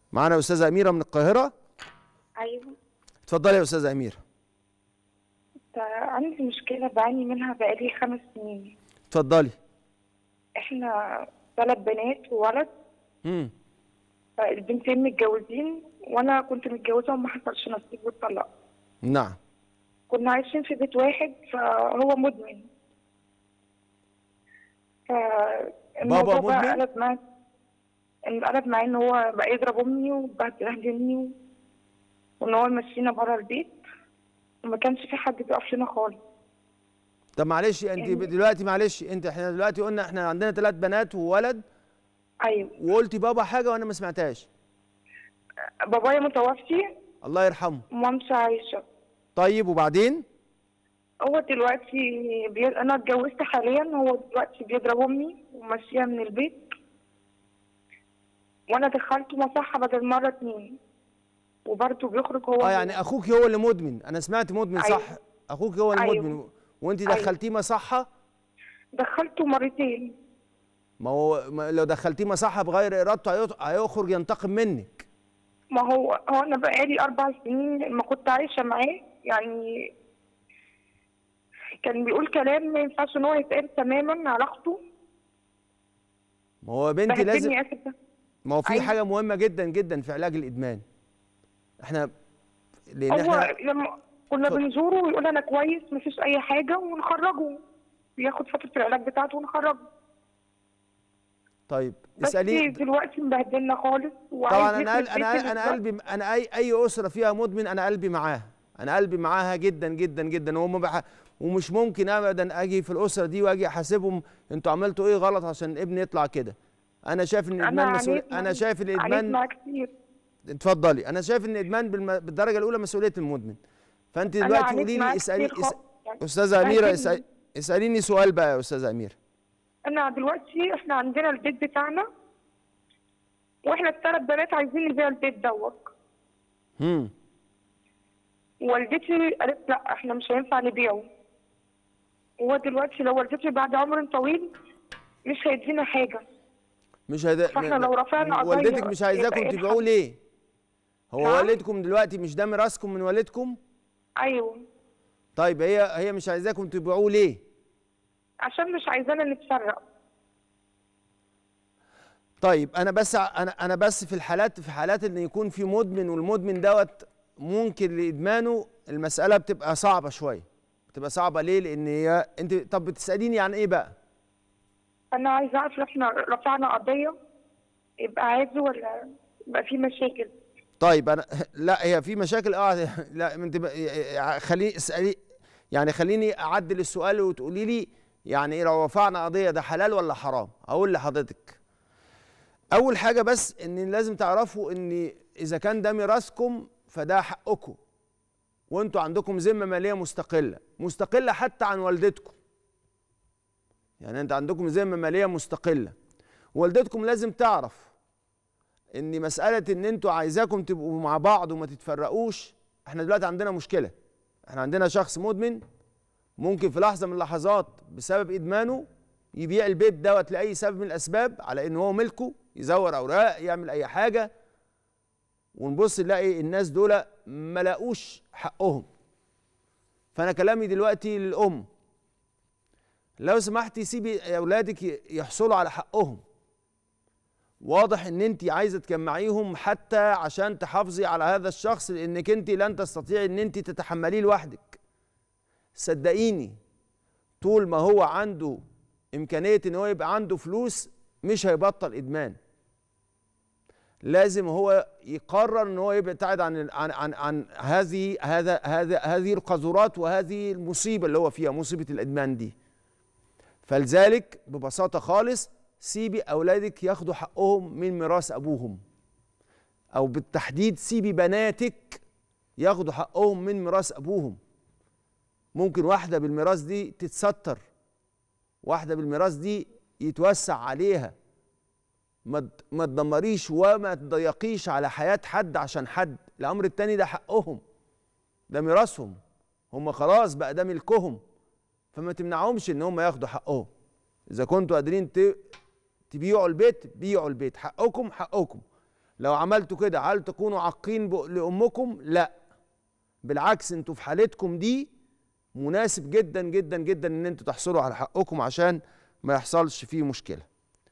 معانا استاذه اميره من القاهره ايوه اتفضلي يا استاذه اميره تا- عندي مشكلة بعاني منها بقالي خمس سنين اتفضلي احنا ثلاث بنات وولد امم البنتين متجوزين وانا كنت متجوزة وما حصلش نصيب واتطلقت نعم كنا عايشين في بيت واحد فهو مدمن فالموضوع بابا بقى مدمن؟ قلب معاه قلب معاه ان هو بقى يضرب امي وبهدلني و- وان هو يمشينا بره البيت وما كانش في حد بيقف لنا خالص طب معلش انت يعني- دلوقتي معلش انت احنا دلوقتي قلنا احنا عندنا ثلاث بنات وولد ايوه وقلتي بابا حاجه وانا ما سمعتهاش بابايا متوفي الله يرحمه ومامتي عايشة طيب وبعدين هو دلوقتي بي... انا اتجوزت حاليا هو دلوقتي بيضرب امي وماشيها من البيت وانا دخلته مصحة بدل مرة اتنين وبرضه بيخرج هو اه يعني اخوك هو اللي مدمن انا سمعت مدمن أيوة. صح اخوك هو اللي أيوة. مدمن وانت أيوة. دخلتيه مصحه دخلته مرتين ما هو ما لو دخلتيه مصحه بغير ارادته هيط- هيخرج ينتقم منك ما هو هو انا بقالي اربع سنين ما كنت عايشة معاه يعني كان بيقول كلام ما ينفعش ان هو يتقال تماما على اخته ما هو يا بنتي لازم بهدلني اسفة ما هو في أيوة. حاجه مهمه جدا جدا في علاج الادمان احنا لان هو احنا لما كنا اتفضل. بنزوره ويقول انا كويس مفيش اي حاجه ونخرجه ياخد فتره العلاج بتاعته ونخرجه طيب بس اساليه دلوقتي مبهدلنا خالص وعايز طبعا انا يخرب قل- انا بيتي انا دلوقتي. قلبي انا اي اي اسره فيها مدمن انا قلبي معاها انا قلبي معاها جدا جدا جدا وهم بح... ومش ممكن ابدا اجي في الاسره دي واجي احاسبهم انتوا عملتوا ايه غلط عشان ابني يطلع كده انا شايف ان انا الادمان مسؤول عانيت انا مع- شايف عانيت الادمان معاه كتير اتفضلي انا شايف ان الادمان بالم... بالدرجه الاولى مسؤوليه المدمن فانت أنا دلوقتي عانيت قولي لي معاه اسالي كتير اس... خالص. يعني استاذه اميره بهدلني. اسأل... اساليني سؤال بقى يا استاذه اميره انا دلوقتي احنا عندنا البيت بتاعنا واحنا الثلاث بنات عايزين نبيع البيت دوت امم والدتي قالت لا احنا مش هينفع نبيعه هو دلوقتي لو والدتي بعد عمر طويل مش هيدينا حاجه مش هيدا فاحنا لو رفعنا قضية والدتك مش عايزاكم يبقى إيه تبيعوه الحل؟ ليه هو نعم؟ والدكم دلوقتي مش ده ميراثكم من والدكم ايوه طيب هي هي مش عايزاكم تبيعوه ليه عشان مش عايزانا نتفرق طيب انا بس ع- انا انا بس في الحالات في حالات ان يكون في مدمن والمدمن دوت ممكن لادمانه المساله بتبقى صعبه شويه بتبقى صعبه ليه لان هي انت طب بتساليني عن ايه بقى انا عايزه اعرف لو احنا رفعنا قضيه يبقى عادي ولا يبقى في مشاكل طيب انا لا هي في مشاكل اه لا انت ب- خليني اسالي يعني خليني اعدل السؤال وتقولي لي يعني لو رفعنا قضيه ده حلال ولا حرام اقول لحضرتك اول حاجه بس ان لازم تعرفوا ان اذا كان ده ميراثكم فده حقكم وانتوا عندكم ذمه ماليه مستقله مستقله حتى عن والدتكم يعني انت عندكم ذمه ماليه مستقله والدتكم لازم تعرف ان مساله ان انتوا عايزاكم تبقوا مع بعض وما تتفرقوش احنا دلوقتي عندنا مشكله احنا عندنا شخص مدمن ممكن في لحظه من اللحظات بسبب ادمانه يبيع البيت دوت لاي سبب من الاسباب على ان هو ملكه يزور اوراق يعمل اي حاجه ونبص نلاقي الناس دول ما لاقوش حقهم فانا كلامي دلوقتي للام لو سمحتي سيبي اولادك يحصلوا على حقهم واضح ان انت عايزه تجمعيهم حتى عشان تحافظي على هذا الشخص لانك انت لن تستطيعي ان انت تتحمليه لوحدك صدقيني طول ما هو عنده امكانيه ان هو يبقى عنده فلوس مش هيبطل ادمان لازم هو يقرر ان هو يبتعد عن عن عن, عن هذه هذا هذا هذه القذورات وهذه المصيبه اللي هو فيها مصيبه الادمان دي فلذلك ببساطه خالص سيبي اولادك ياخدوا حقهم من ميراث ابوهم او بالتحديد سيبي بناتك ياخدوا حقهم من ميراث ابوهم ممكن واحده بالميراث دي تتستر واحده بالميراث دي يتوسع عليها ما ت- ما تدمريش وما تضيقيش على حياه حد عشان حد الامر التاني ده حقهم ده ميراثهم هم خلاص بقى ده ملكهم فما تمنعهمش ان هم ياخدوا حقهم اذا كنتوا قادرين ت- تبيعوا البيت بيعوا البيت حقكم حقكم لو عملتوا كده هل تكونوا عاقين ب- لامكم لا بالعكس انتوا في حالتكم دي مناسب جدا جدا جدا ان انتوا تحصلوا على حقكم عشان ما يحصلش فيه مشكله